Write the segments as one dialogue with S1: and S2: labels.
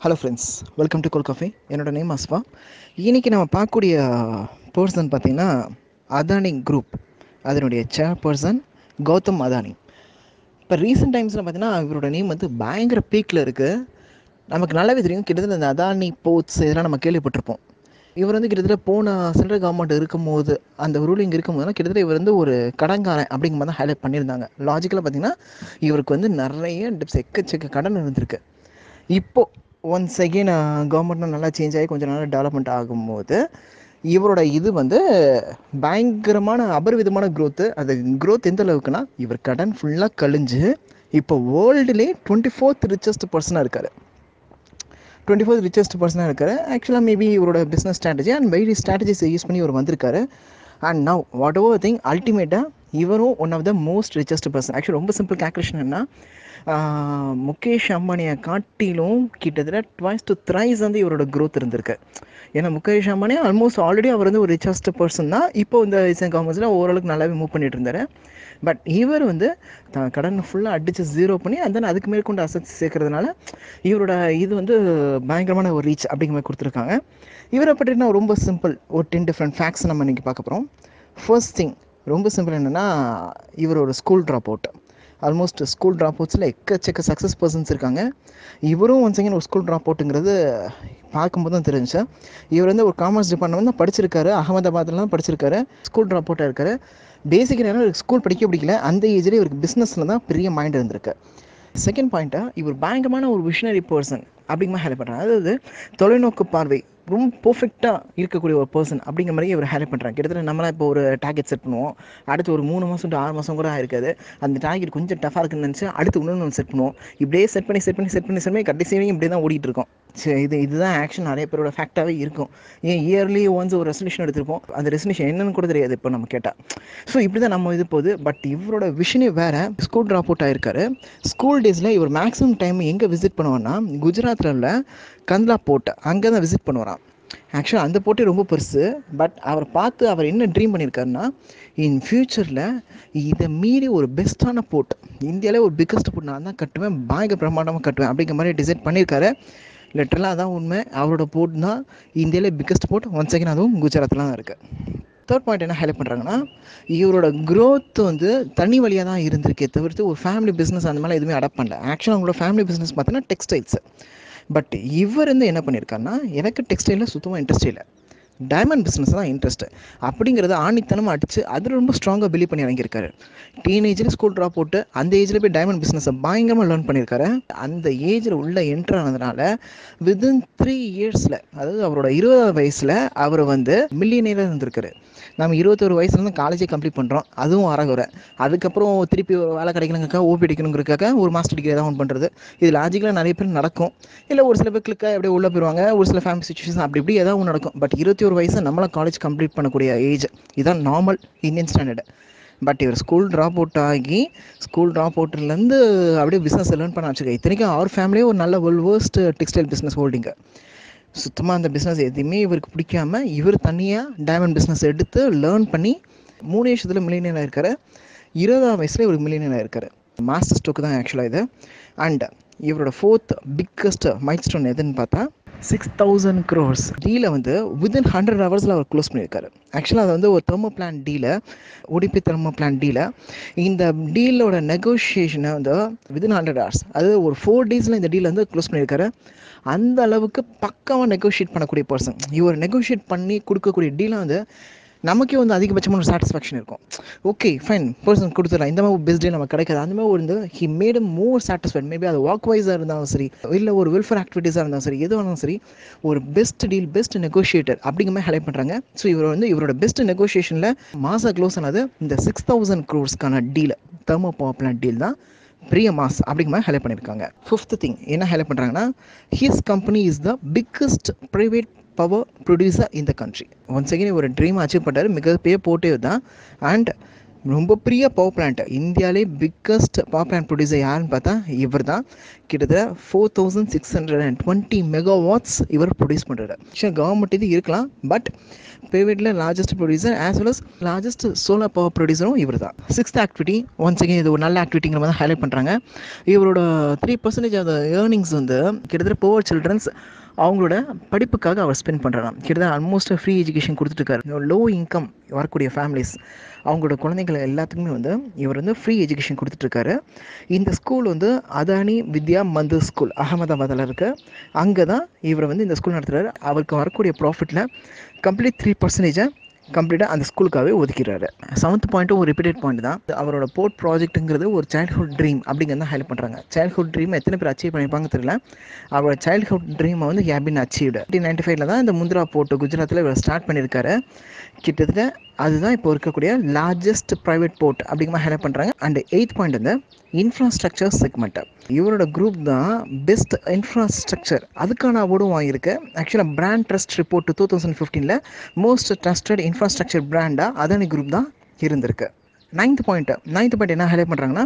S1: hello friends welcome to cold coffee என்னோட name Ashwa இன்றைக்கி நம்ம பார்க்கக்கூடிய பர்சன் பார்த்திங்கன்னா அதானி குரூப் அதனுடைய சேர்பர்சன் கௌதம் அதானி இப்போ ரீசெண்ட் டைம்ஸில் பார்த்தீங்கன்னா இவரோட நேம் வந்து பயங்கர பீக்கில் இருக்குது நமக்கு நல்லாவே தெரியும் கிட்டத்தட்ட இந்த அதானி போர்ட்ஸ் இதெல்லாம் நம்ம கேள்விப்பட்டிருப்போம் இவர் வந்து கிட்டத்தட்ட போன சென்ட்ரல் கவர்மெண்ட் இருக்கும்போது அந்த ரூலிங் இருக்கும்போதுலாம் கிட்டத்தட்ட இவர் வந்து ஒரு கடன்காரன் அப்படிங்கிற மாதிரி தான் ஹைலைட் பண்ணியிருந்தாங்க லாஜிக்கலாக பார்த்தீங்கன்னா இவருக்கு வந்து நிறைய டிப்ஸ் எக்கச்சக்க கடன் இருந்திருக்கு இப்போது ஒன்ஸ் அகெயின் கவர்மெண்ட்டும் நல்லா சேஞ்ச் ஆகி கொஞ்சம் நல்லா டெவலப்மெண்ட் ஆகும்போது இவரோட இது வந்து பயங்கரமான அபரிவிதமான க்ரோத்து அது க்ரோத் எந்த அளவுக்குன்னா இவர் கடன் ஃபுல்லாக கழிஞ்சு இப்போ வேர்ல்டுலே டுவெண்ட்டி ஃபோர்த் ரிச்சஸ்ட் பர்சனாக இருக்கார் டுவெண்ட்டி ஃபோர்த் ரிச்சஸ்ட் பர்சனாக இருக்கார் ஆக்சுவலாக மேபி இவரோட பிஸ்னஸ் ஸ்ட்ராட்டஜி அண்ட் வெரி ஸ்ட்ராட்டஜிஸை யூஸ் பண்ணி இவர் வந்திருக்காரு and now whatever thing அல்டிமேட்டாக இவரும் one of the most richest person actually ரொம்ப சிம்பிள் கேல்குலேஷன் என்ன முகேஷ் அம்பானியை காட்டிலும் கிட்டத்தட்ட ட்வைஸ் டு த்ரைஸ் வந்து இவரோட க்ரோத் இருந்திருக்கு ஏன்னா முகேஷ் அம்பானி ஆல்மோஸ்ட் ஆல்ரெடி அவர் வந்து ஒரு ரிச்சஸ்ட் பர்சன் தான் இப்போ இந்த ரீசன்ட் காமர்ஸில் ஓரளவுக்கு நல்லாவே மூவ் பண்ணிட்டு இருந்தார் பட் இவர் வந்து தான் கடனை ஃபுல்லாக அடித்து ஜீரோ பண்ணி அந்த அதுக்கு மேற்கொண்டு அசட்ஸ் சேர்க்கறதுனால இவரோட இது வந்து பயங்கரமான ஒரு ரீச் அப்படிங்கிற மாதிரி கொடுத்துருக்காங்க இவரை பற்றினா ரொம்ப சிம்பிள் ஒரு டென் டிஃப்ரெண்ட் ஃபேக்ட்ஸ் நம்ம இன்றைக்கி பார்க்க போகிறோம் ஃபர்ஸ்ட் திங் ரொம்ப சிம்பிள் என்னென்னா இவர் ஒரு school drop out almost school drop அவுட்ஸில் எக்கச்சக்க சக்ஸஸ் பர்சன்ஸ் இருக்காங்க இவரும் ஒன்ஸ் அகேன் ஒரு ஸ்கூல் ட்ராப் அவுட்டுங்கிறது பார்க்கும்போது தான் தெரிஞ்சு இவர் வந்து ஒரு காமர்ஸ் டிபார்ட்மெண்ட் தான் படிச்சிருக்காரு அகமதாபாத்தில் தான் படிச்சிருக்காரு ஸ்கூல் ட்ராப் அவுட்டாக இருக்காரு பேசிக் என்ன ஸ்கூல் படிக்க பிடிக்கல அந்த ஏஜ்லேயே இவருக்கு பிஸ்னஸில் தான் பெரிய மைண்ட் இருந்திருக்கு செகண்ட் பாயிண்ட்டாக இவர் பயங்கரமான ஒரு விஷனரி பர்சன் அப்படிங்கிற மாதிரி ஹைலைட் பண்ணுறாங்க அதாவது தொலைநோக்கு பார்வை ரொம்ப பர்ஃபெக்டாக இருக்கக்கூடிய ஒரு பர்சன் அப்படிங்கிற மாதிரி இவர் ஹைலைட் பண்ணுறாங்க கிட்டத்தட்ட நம்மளாம் இப்போ ஒரு டார்கெட் செட் பண்ணுவோம் அடுத்து ஒரு மூணு மாதம் டு ஆறு மாதம் கூட ஆயிருக்காது அந்த டார்கெட் கொஞ்சம் டஃபாக இருக்குன்னு நினச்சி அடுத்து இன்னொன்று ஒன்று செட் பண்ணுவோம் இப்படியே செட் பண்ணி செட் பண்ணி செட் பண்ணி செட் பண்ணி கடைசி வரைக்கும் இப்படியே தான் ஓடிட்டு இருக்கோம் சரி இது இதுதான் ஆக்ஷன் நிறைய பேரோட ஃபேக்டாகவே இருக்கும் ஏன் இயர்லி ஒன்ஸ் ஒரு ரெசல்யூஷன் எடுத்திருப்போம் அந்த ரெசல்யூஷன் என்னன்னு கூட தெரியாது இப்போ நம்ம கேட்டால் ஸோ இப்படி தான் நம்ம இது போகுது பட் இவரோட விஷனே வேறு ஸ்கூல் ட்ராப் அவுட் ஆயிருக்காரு ஸ்கூல் டேஸில் இவர் மேக்ஸிமம் டைம் எங்கே விசிட் பண்ணுவார்னா குஜராத்தில் உள்ள கந்த்லா போர்ட் அங்கே தான் விசிட் பண்ணுவாராம் ஆக்சுவலாக அந்த போட்டி ரொம்ப பெருசு பட் அவர் பார்த்து அவர் என்ன ட்ரீம் பண்ணியிருக்காருன்னா இன் ஃப்யூச்சரில் இதை மீறி ஒரு பெஸ்ட்டான போட் இந்தியாவிலே ஒரு பிக்கஸ்ட் போட் நான் தான் கட்டுவேன் பயங்கர பிரம்மாண்டமாக கட்டுவேன் அப்படிங்கிற மாதிரி டிசைட் பண்ணியிருக்காரு லிட்டரலாக அதான் உண்மை அவரோட போட் தான் இந்தியாவிலே பிக்கஸ்ட் போட் ஒன் செகண்ட் அதுவும் குஜராத்தில் தான் இருக்குது தேர்ட் பாயிண்ட் என்ன ஹைலைட் பண்ணுறாங்கன்னா இவரோட க்ரோத் வந்து தனி வழியாக தான் இருந்திருக்கே தவிர்த்து ஒரு ஃபேமிலி பிஸ்னஸ் அந்த மாதிரிலாம் எதுவுமே அடாப்ட் பண்ணல ஆக்சுவலாக அவங்களோட ஃபேமிலி பிஸ்னஸ் பார்த்தீங்கன்னா டெக்ஸ்டைல்ஸ் பட் இவர் வந்து என்ன பண்ணியிருக்காருன்னா எனக்கு டெக்ஸ்டைலில் சுத்தமாக இன்ட்ரெஸ்ட் இல்லை டைமண்ட் பிஸ்னஸ் தான் இன்ட்ரெஸ்ட் அப்படிங்கிறத ஆணித்தனமாக அடித்து அதில் ரொம்ப ஸ்ட்ராங்காக பிலீவ் பண்ணி இறங்கியிருக்காரு டீனேஜில் ஸ்கூல் ட்ராப் போட்டு அந்த ஏஜில் போய் டைமண்ட் பிஸ்னஸை பயங்கரமாக லேர்ன் பண்ணியிருக்காரு அந்த ஏஜில் உள்ள என்ட்ரு ஆனதுனால வித்தின் த்ரீ இயர்ஸில் அதாவது அவரோட இருபதாவது வயசில் அவர் வந்து மில்லியனராக இருந்திருக்காரு நம்ம இருபத்தொரு வயசுலேருந்து காலேஜே கம்ப்ளீட் பண்ணுறோம் அதுவும் அரகுறை அதுக்கப்புறம் திருப்பி ஒரு வேலை கிடைக்கணுங்கிறக்காக ஓபி அடிக்கணுங்கிறக்காக ஒரு மாஸ்டர் டிகிரி தான் ஒன் பண்ணுறது இது லாஜிக்கலாக நிறைய பேர் நடக்கும் இல்லை ஒரு சில பேர் கிளிக்காக அப்படியே உள்ளே போயிடுவாங்க ஒரு சில ஃபேமிலி சுச்சுவேஷன் அப்படி இப்படி ஏதாவது ஒன்று நடக்கும் பட் இருபத்தி ஒரு வயசு நம்மளாம் காலேஜ் கம்ப்ளீட் பண்ணக்கூடிய ஏஜ் இதுதான் நார்மல் இந்தியன் ஸ்டாண்டர்டு பட் இவர் ஸ்கூல் ட்ராப் அவுட் ஆகி ஸ்கூல் ட்ராப் அவுட்லேருந்து அப்படியே பிஸ்னஸ் லேர்ன் பண்ண வச்சுருக்கேன் இத்தனைக்கும் அவர் ஃபேமிலியே ஒரு நல்ல வெல் வேர்ஸ்ட் டெக்ஸ்டைல் பிஸ்னஸ் ஹோல்டிங்கு சுத்தமாக அந்த பிஸ்னஸ் எதுவுமே இவருக்கு பிடிக்காம இவர் தனியாக டைமண்ட் பிஸ்னஸ் எடுத்து லேர்ன் பண்ணி மூணு வருஷத்தில் மில்லியனாக இருக்கார் இருபதாம் வயசில் இவருக்கு மில்லியனாக இருக்கார் மாஸ்டர் ஸ்டோக்கு தான் ஆக்சுவலாக இது அண்ட் இவரோட ஃபோர்த் பிக்கஸ்ட் மைல் ஸ்டோன் எதுன்னு பார்த்தா சிக்ஸ் தௌசண்ட் க்ரோர்ஸ் டீலை வந்து வித்தின் ஹண்ட்ரட் ஹவர்ஸில் அவர் க்ளோஸ் பண்ணியிருக்காரு ஆக்சுவலாக அது வந்து ஒரு தெர்மோ பிளான் டீலை உடுப்பி தெர்மோ பிளான் டீலை இந்த டீலோட நெகோஷியேஷனை வந்து வித்தின் ஹண்ட்ரட் ஹவர்ஸ் அது ஒரு ஃபோர் டேஸில் இந்த டீல் வந்து க்ளோஸ் பண்ணியிருக்காரு அந்த அளவுக்கு பக்காவாக நெகோஷியேட் பண்ணக்கூடிய பர்சன் இவர் நெகோஷியேட் பண்ணி கொடுக்கக்கூடிய டீலை வந்து நமக்கே வந்து அதிகபட்சமான ஒரு சாட்டிஸ்ஃபேக்ஷன் இருக்கும் ஓகே ஃபைன் பர்சன் கொடுத்துடலாம் இந்த மாதிரி பெஸ்ட் டே நமக்கு கிடைக்காது அந்த மாதிரி ஒரு வந்து he made more satisfied maybe அது வாக் வைஸாக இருந்தாலும் சரி இல்லை ஒரு வெல்ஃபேர் ஆக்டிவிட்டீஸாக இருந்தாலும் சரி எது வேணாலும் சரி ஒரு பெஸ்ட் டீல் பெஸ்ட் நெகோஷியேட்டர் அப்படிங்கிற மாதிரி ஹைலைட் பண்ணுறாங்க ஸோ இவர் வந்து இவரோட பெஸ்ட் நெகோஷியேஷனில் மாதம் க்ளோஸ் ஆனது இந்த சிக்ஸ் தௌசண்ட் க்ரோர்ஸ்க்கான deal thermo power plan deal தான் பெரிய மாஸ் அப்படிங்கிற மாதிரி ஹைலைட் பண்ணியிருக்காங்க ஃபிஃப்த் திங் என்ன ஹைலைட் பண்ணுறாங்கன்னா his company is the biggest private power producer இந்த கண்ட்ரி ஒன்ஸ் அகேன் ஒரு ட்ரீம் அச்சீவ் பண்ணார் மிகப்பெரிய போட்டே தான் அண்ட் ரொம்ப பெரிய பவர் பிளான்ட் இந்தியாவிலே பிக்கஸ்ட் பவர் பிளான்ட் ப்ரொடியூசர் யாருன்னு பார்த்தா இவர் தான் கிட்டத்தட்ட four thousand six hundred and twenty mega watts இவர் ப்ரொடியூஸ் பண்ணுறாரு ஆக்சுவலாக கவர்மெண்ட் இது இருக்கலாம் பட் ப்ரைவேட்டில் largest producer as well as largest solar power ப்ரொடியூசரும் இவர் தான் சிக்ஸ்த் ஆக்டிவிட்டி ஒன்ஸ் அகேன் இது ஒரு நல்ல ஆக்டிவிட்டிங்கிற மாதிரி ஹைலைட் பண்ணுறாங்க இவரோட த்ரீ பர்சன்டேஜ் ஆஃப் ஏர்னிங்ஸ் வந்து கிட்டத்தட்ட புவர் சில்ட்ரன்ஸ் அவங்களோட படிப்புக்காக அவர் ஸ்பெண்ட் பண்ணுறாராம் கிட்டத்தட்ட ஆல்மோஸ்ட் ஃப்ரீ எஜுகேஷன் கொடுத்துட்ருக்காரு லோ இன்கம் வரக்கூடிய ஃபேமிலிஸ் அவங்களோட குழந்தைகள் எல்லாத்துக்குமே வந்து இவர் வந்து ஃப்ரீ எஜுகேஷன் கொடுத்துட்ருக்காரு இந்த ஸ்கூல் வந்து அதானி வித்யா மந்து ஸ்கூல் அகமதாபாத்தில் இருக்கு அங்கே தான் இவர் வந்து இந்த ஸ்கூல் நடத்துகிறாரு அவருக்கு வரக்கூடிய ப்ராஃபிட்டில் கம்ப்ளீட் த்ரீ பர்சன்டேஜை கம்ப்ளீட்டாக அந்த ஸ்கூலுக்காகவே ஒதுக்கிறாரு செவன்த் பாயிண்ட்டும் ஒரு ரிப்பீட்டட் பாயிண்ட் தான் அவரோட போர்ட் ப்ராஜெக்ட்டுங்கிறது ஒரு சைல்ட்ஹுட் ட்ரீம் அப்படிங்கிறத ஹைலைட் பண்ணுறாங்க சைல்ட்ஹுட் ட்ரீம் எத்தனை பேர் அச்சீவ் பண்ணியிருப்பாங்க தெரியல அவரோட சைல்ட்ஹுட் ட்ரீமை வந்து ஹேபின் அச்சீவ்டு நைன்டீன் நைன்டி ஃபைவ்ல தான் இந்த முந்திரா போர்ட்டு குஜராத்தில் இவர் ஸ்டார்ட் பண்ணியிருக்காரு கிட்டத்தட்ட அதுதான் இப்போ இருக்கக்கூடிய லார்ஜஸ்ட் ப்ரைவேட் போர்ட் அப்படிங்கிற மாதிரி ஹைலைட் பண்ணுறாங்க அண்ட் எயித் பாயிண்ட் வந்து இன்ஃப்ராஸ்ட்ரக்சர் செக்மெண்ட் இவரோட குரூப் தான் பெஸ்ட் இன்ஃப்ராஸ்ட்ரக்சர் அதுக்கான அவார்டும் வாங்கியிருக்கு ஆக்சுவலாக brand trust report two thousand ஃபிஃப்டீனில் மோஸ்ட் ட்ரஸ்டட் இன்ஃப்ராஸ்ட்ரக்சர் பிராண்டாக அதானி குரூப் தான் இருந்திருக்கு நைன்த் பாயிண்ட் நைன்த் பாயிண்ட் என்ன ஹைலைட் பண்ணுறாங்கன்னா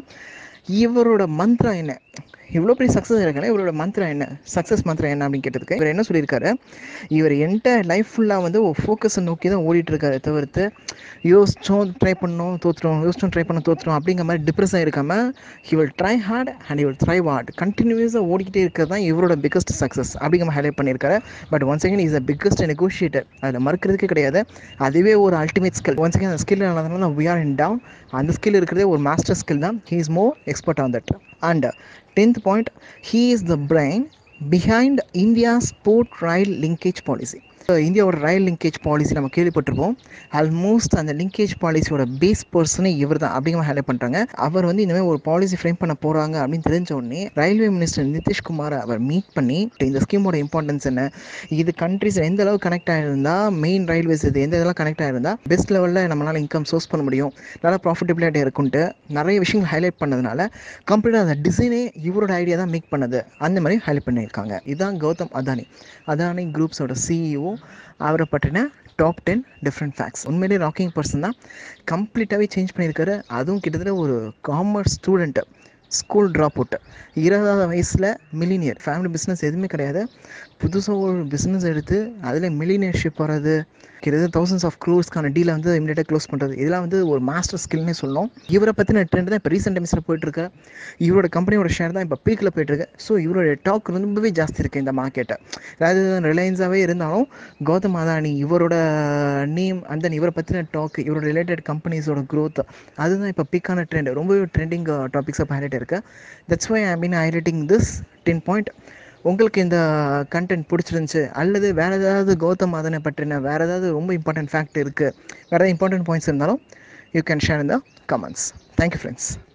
S1: இவரோட மந்த்ரா என்ன இவ்வளோ பெரிய சக்ஸஸ் இருக்காங்க இவரோட மந்த்ரா என்ன சக்ஸஸ் மந்த்ரா என்ன அப்படின்னு கேட்டதுக்கு இவர் என்ன சொல்லியிருக்காரு இவர் என்ட லைஃப் ஃபுல்லாக வந்து ஒரு ஃபோக்கஸை நோக்கி தான் ஓடிட்டு இருக்காரு தவிர்த்து யோசிச்சோம் ட்ரை பண்ணோம் தோற்றுறோம் யோசிச்சோம் ட்ரை பண்ண தோற்றுறோம் அப்படிங்கிற மாதிரி டிப்ரெஸ் இருக்காமல் he will try hard and he will try hard கண்டினியூஸாக ஓடிக்கிட்டே இருக்கிறது தான் இவரோட பிக்கஸ்ட் சக்ஸஸ் அப்படிங்கிற மாதிரி ஹைலைட் பண்ணியிருக்காரு but once again is a biggest negotiator அதில் மறுக்கிறதுக்கே கிடையாது அதுவே ஒரு அல்டிமேட் ஸ்கில் ஒன்ஸ் அகேன் அந்த ஸ்கில் ஆனதுனால வி ஆர் இன் டவுன் அந்த ஸ்கில் இருக்கிறதே ஒரு மாஸ்டர் ஸ்கில் தான் he is more expert on that and tenth point he is the brain behind India sport rail linkage policy இந்தியாவோட rail linkage policy நம்ம கேள்விப்பட்டிருப்போம் almost அந்த linkage பாலிசியோட base பர்சனே இவர் தான் அப்படிங்கிற ஹைலைட் பண்ணுறாங்க அவர் வந்து இந்தமாதிரி ஒரு பாலிசி ஃப்ரேம் பண்ண போகிறாங்க அப்படின்னு தெரிஞ்ச உடனே ரயில்வே மினிஸ்டர் நிதிஷ்குமார் அவர் மீட் பண்ணி இந்த ஸ்கீமோட இம்பார்ட்டன்ஸ் என்ன இது கண்ட்ரிஸ் எந்த அளவு கனெக்ட் ஆகிருந்தா மெயின் ரயில்வேஸ் இது எந்த இதெல்லாம் கனெக்ட் ஆகிருந்தா பெஸ்ட் லெவலில் நம்மளால் இன்கம் சோர்ஸ் பண்ண முடியும் நல்லா ப்ராஃபிட்டபிலிட்டி இருக்குன்ட்டு நிறைய விஷயங்கள் ஹைலைட் பண்ணதுனால கம்ப்ளீட்டாக அந்த டிசைனே இவரோட ஐடியா தான் மேக் பண்ணது அந்த மாதிரி ஹைலைட் பண்ணியிருக்காங்க இதுதான் கௌதம் அதானி அதானி குரூப்ஸோட சிஇஓ அவரை பற்றின டாப் டென் டிஃப்ரெண்ட் ஃபேக்ட்ஸ் உண்மையிலேயே ராக்கிங் பர்சன் தான் கம்ப்ளீட்டாகவே சேஞ்ச் பண்ணியிருக்காரு அதுவும் கிட்டத்தட்ட ஒரு commerce student school drop out இருபதாவது வயசில் மில்லினியர் ஃபேமிலி பிஸ்னஸ் எதுவுமே கிடையாது புதுசாக ஒரு பிஸ்னஸ் எடுத்து அதில் மில்லினியர்ஷிப் வர்றது கிட்டத்தட்ட தௌசண்ட்ஸ் ஆஃப் க்ரோர்ஸ்க்கான டீலை வந்து இமீடியட்டாக க்ளோஸ் பண்ணுறது இதெல்லாம் வந்து ஒரு மாஸ்டர் ஸ்கில்னே சொல்லணும் இவரை பற்றின ட்ரெண்ட் தான் இப்போ ரீசெண்ட் டைம்ஸில் போயிட்டுருக்கு இவரோட கம்பெனியோட ஷேர் தான் இப்போ பீக்கில் போயிட்டுருக்கு ஸோ இவரோட டாக் ரொம்பவே ஜாஸ்தி இருக்குது இந்த மார்க்கெட்டை அதாவது ரிலையன்ஸாகவே இருந்தாலும் கௌதம் அதானி இவரோட நேம் அண்ட் தென் இவரை பற்றின டாக் இவரோட ரிலேட்டட் கம்பெனிஸோட க்ரோத் அதுதான் இப்போ பீக்கான ட்ரெண்ட் ரொம்பவே ட்ரெண்டிங் டாபிக்ஸாக ஹைலைட் இருக்குது that's why I mean highlighting this ten point உங்களுக்கு இந்த கண்டென்ட் பிடிச்சிருந்துச்சு அல்லது வேறு ஏதாவது கௌதம் அதனை பற்றின வேறு ஏதாவது ரொம்ப இம்பார்ட்டன்ட் ஃபேக்ட் இருக்குது வேறு ஏதாவது இம்பார்ட்டன்ட் பாயிண்ட்ஸ் இருந்தாலும் you can share in the comments thank you friends